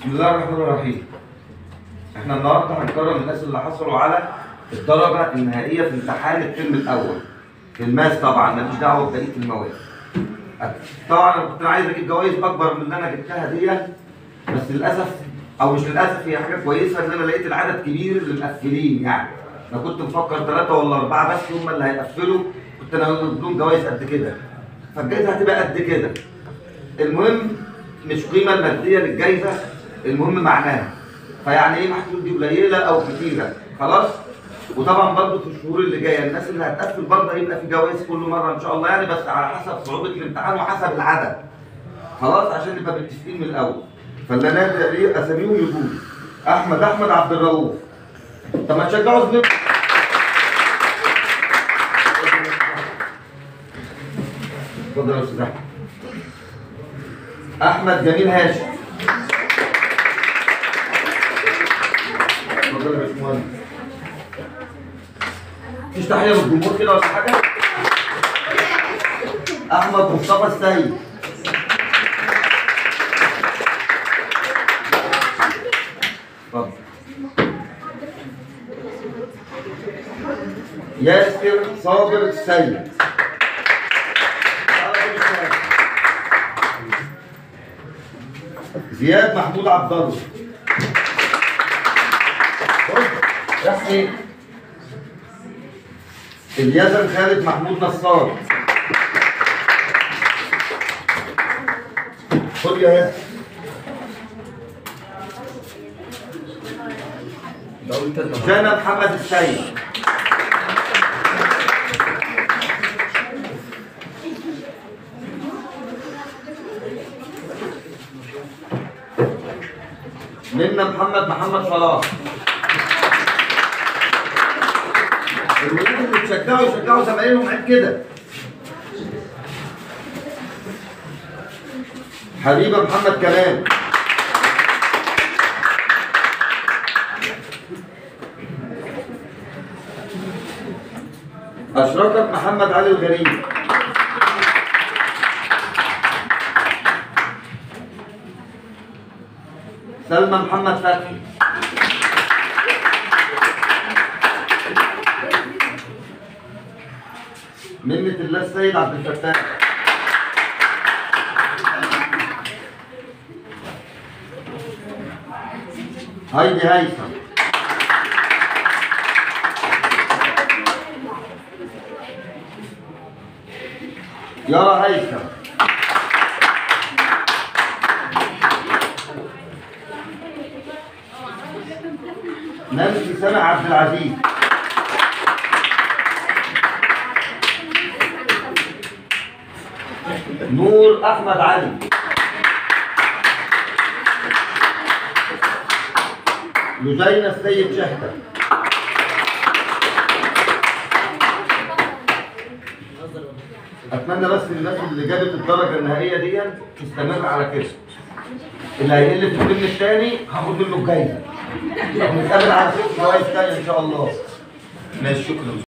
بسم الله الرحمن الرحيم احنا النهارده هنكرم الناس اللي حصلوا على الدرجه النهائيه في امتحان الترم الاول في الماس طبعا ماليش دعوه ببقيه المواد طبعا انا كنت عايز اجيب جوائز اكبر من اللي انا جبتها دي بس للاسف او مش للاسف هي حاجه كويسه ان انا لقيت العدد كبير اللي مقفلين يعني انا كنت مفكر ثلاثه ولا اربعه بس هم اللي هيقفلوا كنت انا بدون جوائز قد كده فالجائزه هتبقى قد كده المهم مش قيمه الماديه للجائزه المهم معناها فيعني ايه محدود دي قليله او كتيره خلاص وطبعا برضه في الشهور اللي جايه الناس اللي هتقفل برضه هيبقى في جوائز كل مره ان شاء الله يعني بس على حسب صعوبه الامتحان وحسب العدد خلاص عشان نبقى متفقين من الاول فاللي نادي عليه اساميهم يقول احمد احمد عبد الرؤوف طب ما تشجعوا زميلكم اتفضل يا استاذ احمد احمد جميل هاشم اتفضل يا باشمهندس مفيش تحيه للجمهور كده ولا حاجه احمد مصطفى السيد اتفضل ياسر صابر السيد زياد محمود عبد الله يحيى اليزن خالد محمود نصار خد يا ياسر جانا محمد السيد منا محمد محمد صلاح الولاد اللي بيشجعوا يشجعوا زمايلهم عيب كده حبيبه محمد كمال أشركت محمد علي الغريب سلمى محمد فتحي منة الله السيد عبد الفتاح هايدي هيثم يارا هيثم نانسي سامع عبد العزيز نور احمد علي لجينة السيد شهده اتمنى بس الناس اللي جابت الدرجه النهائيه دي تستمر على كده اللي هيقل في الترم الثاني هاخد منه الجايزه نتقابل على ست جوائز تانية ان شاء الله ماشي شكرا